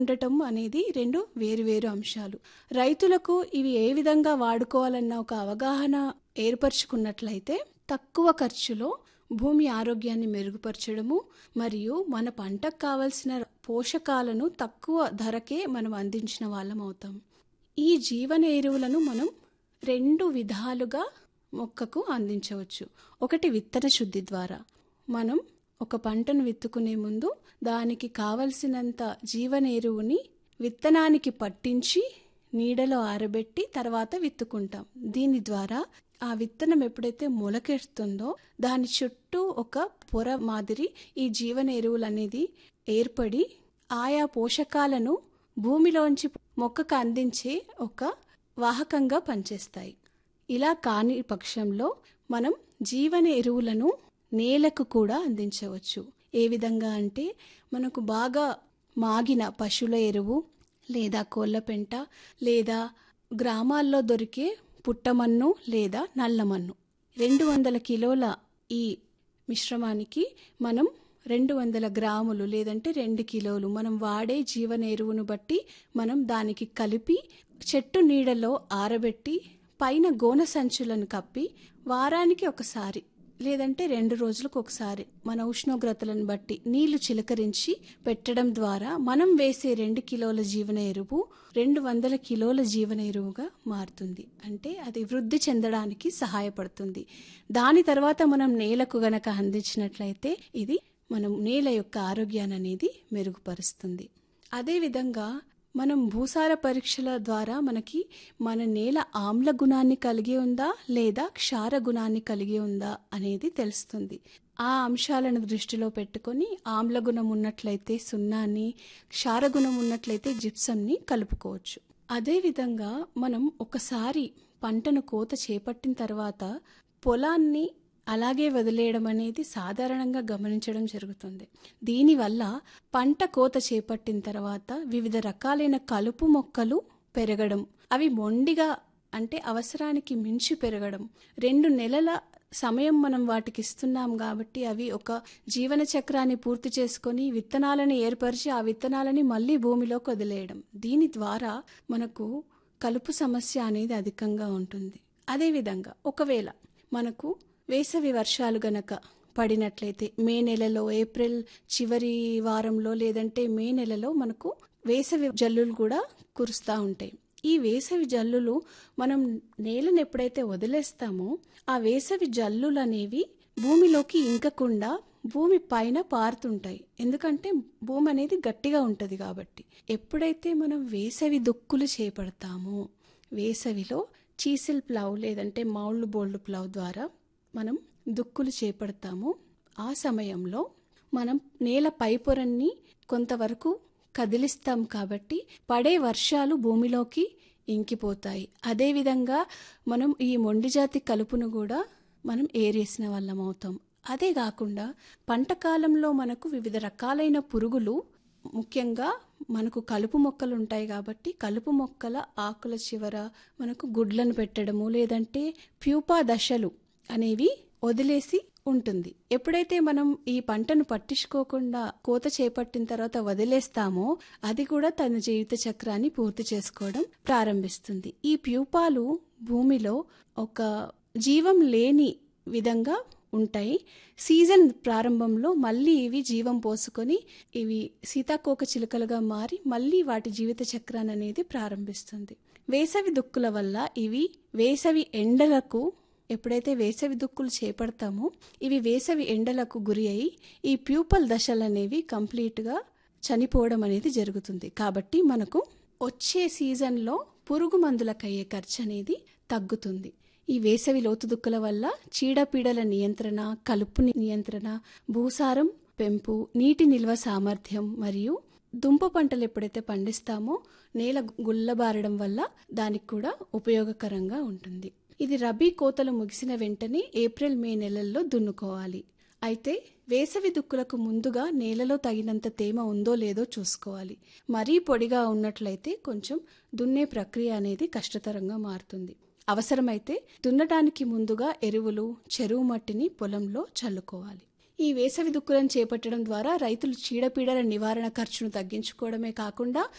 ఉండటం అనేది రెండు వేరువేరు అంశాలు రైతులకు ఇవి ఏ విధంగా వాడుకోవాలన్న ఒక అవగాహన ఏర్పరచుకున్నట్లయితే తక్కువ ఖర్చులో భూమి ఆరోగ్యాన్ని మెరుగుపరచడము మరియు మన పంటకు కావలసిన పోషకాలను తక్కువ ధరకే మనం అందించిన వాళ్ళం అవుతాం ఈ జీవన ఎరువులను మనం రెండు విధాలుగా మొక్కకు అందించవచ్చు ఒకటి విత్తన శుద్ధి ద్వారా మనం ఒక పంటను విత్తుకునే ముందు దానికి కావలసినంత జీవన ఎరువుని విత్తనానికి పట్టించి నీడలో ఆరబెట్టి తర్వాత విత్తుకుంటాం దీని ద్వారా ఆ విత్తనం ఎప్పుడైతే మొలకెడుతుందో దాని చుట్టూ ఒక పొర మాదిరి ఈ జీవన ఎరువులు అనేది ఏర్పడి ఆయా పోషకాలను భూమిలోంచి మొక్కకు అందించే ఒక వాహకంగా పనిచేస్తాయి ఇలా కాని పక్షంలో మనం జీవన ఎరువులను నేలకు కూడా అందించవచ్చు ఏ విధంగా అంటే మనకు బాగా మాగిన పశువుల ఎరువు లేదా కోళ్ళ పెంట లేదా గ్రామాల్లో దొరికే పుట్టమన్ను లేదా నల్లమన్ను రెండు వందల కిలోల ఈ మిశ్రమానికి మనం రెండు వందల గ్రాములు లేదంటే రెండు కిలోలు మనం వాడే జీవన ఎరువును బట్టి మనం దానికి కలిపి చెట్టు నీడలో ఆరబెట్టి పైన గోన సంచులను కప్పి వారానికి ఒకసారి లేదంటే రెండు రోజులకు ఒకసారి మన ఉష్ణోగ్రతలను బట్టి నీళ్లు చిలకరించి పెట్టడం ద్వారా మనం వేసే రెండు కిలోల జీవన ఎరువు రెండు వందల కిలోల జీవన ఎరువుగా మారుతుంది అంటే అది వృద్ధి చెందడానికి సహాయపడుతుంది దాని తర్వాత మనం నేలకు గనక అందించినట్లయితే ఇది మనం నేల యొక్క ఆరోగ్యాన్ని అనేది మెరుగుపరుస్తుంది అదేవిధంగా మనం భూసార పరీక్షల ద్వారా మనకి మన నేల ఆమ్ల గుణాన్ని కలిగి ఉందా లేదా క్షార గుణాన్ని కలిగి ఉందా అనేది తెలుస్తుంది ఆ అంశాలను దృష్టిలో పెట్టుకొని ఆమ్ల గుణం ఉన్నట్లయితే సున్నాన్ని క్షారగుణం ఉన్నట్లయితే జిప్సంని కలుపుకోవచ్చు అదేవిధంగా మనం ఒకసారి పంటను కోత చేపట్టిన తర్వాత పొలాన్ని అలాగే వదిలేయడం అనేది సాధారణంగా గమనించడం జరుగుతుంది దీనివల్ల పంట కోత చేపట్టిన తర్వాత వివిధ రకాలైన కలుపు మొక్కలు పెరగడం అవి మొండిగా అంటే అవసరానికి మించి పెరగడం రెండు నెలల సమయం మనం వాటికి ఇస్తున్నాం కాబట్టి అవి ఒక జీవన చక్రాన్ని పూర్తి చేసుకొని విత్తనాలను ఏర్పరిచి ఆ విత్తనాలని మళ్ళీ భూమిలోకి వదిలేయడం దీని ద్వారా మనకు కలుపు సమస్య అనేది అధికంగా ఉంటుంది అదేవిధంగా ఒకవేళ మనకు వేసవి వర్షాలు గనక పడినట్లయితే మే నెలలో ఏప్రిల్ చివరి వారంలో లేదంటే మే నెలలో మనకు వేసవి జల్లులు కూడా కురుస్తూ ఉంటాయి ఈ వేసవి జల్లులు మనం నేలను ఎప్పుడైతే వదిలేస్తామో ఆ వేసవి జల్లులు అనేవి భూమిలోకి ఇంకకుండా భూమి పైన పారుతుంటాయి ఎందుకంటే భూమి అనేది గట్టిగా ఉంటుంది కాబట్టి ఎప్పుడైతే మనం వేసవి దుక్కులు చేపడతామో వేసవిలో చీసిల్ ప్లవ్ లేదంటే మౌళ్ళు బోల్డ్ ప్లవ్ ద్వారా మనం దుక్కులు చేపడతాము ఆ సమయంలో మనం నేల పైపొరన్ని కొంతవరకు కదిలిస్తాం కాబట్టి పడే వర్షాలు భూమిలోకి ఇంకిపోతాయి అదేవిధంగా మనం ఈ మొండిజాతి కలుపును కూడా మనం ఏరేసిన వాళ్ళం అవుతాం అదే కాకుండా పంట కాలంలో మనకు వివిధ రకాలైన పురుగులు ముఖ్యంగా మనకు కలుపు మొక్కలు ఉంటాయి కాబట్టి కలుపు మొక్కల ఆకుల చివర మనకు గుడ్లను పెట్టడము లేదంటే ప్యూపా దశలు అనేవి వదిలేసి ఉంటుంది ఎప్పుడైతే మనం ఈ పంటను పట్టించుకోకుండా కోత చేపట్టిన తర్వాత వదిలేస్తామో అది కూడా తన జీవిత చక్రాన్ని పూర్తి చేసుకోవడం ప్రారంభిస్తుంది ఈ ప్యూపాలు భూమిలో ఒక జీవం లేని విధంగా ఉంటాయి సీజన్ ప్రారంభంలో మళ్ళీ ఇవి జీవం పోసుకొని ఇవి సీతాకోక చిలుకలుగా మారి మళ్ళీ వాటి జీవిత చక్రాన్ని అనేది ప్రారంభిస్తుంది వేసవి దుక్కుల వల్ల ఇవి వేసవి ఎండలకు ఎప్పుడైతే వేసవి దుక్కులు చేపడతామో ఇవి వేసవి ఎండలకు గురి అయి ఈ ప్యూపల్ దశలు అనేవి కంప్లీట్గా చనిపోవడం అనేది జరుగుతుంది కాబట్టి మనకు వచ్చే సీజన్లో పురుగు మందులకయ్యే ఖర్చు అనేది తగ్గుతుంది ఈ వేసవి లోతుదుక్కుల వల్ల చీడపీడల నియంత్రణ కలుపు నియంత్రణ భూసారం పెంపు నీటి నిల్వ సామర్థ్యం మరియు దుంప పంటలు ఎప్పుడైతే పండిస్తామో నేల గుల్లబారడం వల్ల దానికి కూడా ఉపయోగకరంగా ఉంటుంది ఇది రబీ కోతలు ముగిసిన వెంటనే ఏప్రిల్ మే నెలల్లో దున్నుకోవాలి అయితే వేసవి దుక్కులకు ముందుగా నేలలో తగినంత తేమ ఉందో లేదో చూసుకోవాలి మరీ పొడిగా ఉన్నట్లయితే కొంచెం దున్నే ప్రక్రియ అనేది కష్టతరంగా మారుతుంది అవసరమైతే దున్నటానికి ముందుగా ఎరువులు చెరువు మట్టిని పొలంలో చల్లుకోవాలి ఈ వేసవి దుక్కులను చేపట్టడం ద్వారా రైతులు చీడపీడల నివారణ ఖర్చును తగ్గించుకోవడమే కాకుండా